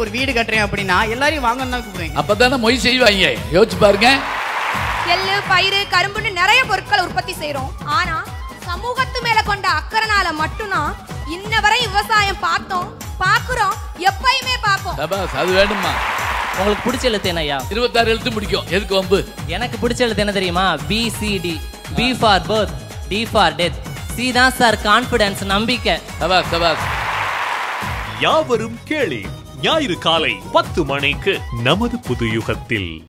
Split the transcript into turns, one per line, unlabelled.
ஒரு வீடு கட்டுறேன் அப்படின்னா எல்லாரையும் வாங்கன்னு தான் கூப்பிடுவேன்
அப்பதானே மொய் செய்வாங்க யோசிச்சு பாருங்க
எள்ளு பயிறு கரும்புன்னு நிறைய பொருட்களை உற்பத்தி செய்றோம் ஆனா சமூகத்து மேல கொண்ட அக்கறைனால மட்டும்தான் இன்ன வரை விவசாயம் பார்த்தோம் பாக்குறோம் எப்பயுமே பார்ப்போம்
சபாஸ் அது வேணுமா
உங்களுக்கு பிடிச்ச எழுத்து என்னய்யா
இருபத்தாறு எழுத்து முடிக்கும் எதுக்கு வம்பு
எனக்கு பிடிச்ச எழுத்து என்ன தெரியுமா B C D B for birth D for death C தான் சார் கான்ஃபிடன்ஸ் நம்பிக்கை
சபாஸ் சபாஸ்
யாவரும் கேளி ஞாயிறு காலை பத்து மணிக்கு நமது புது யுகத்தில்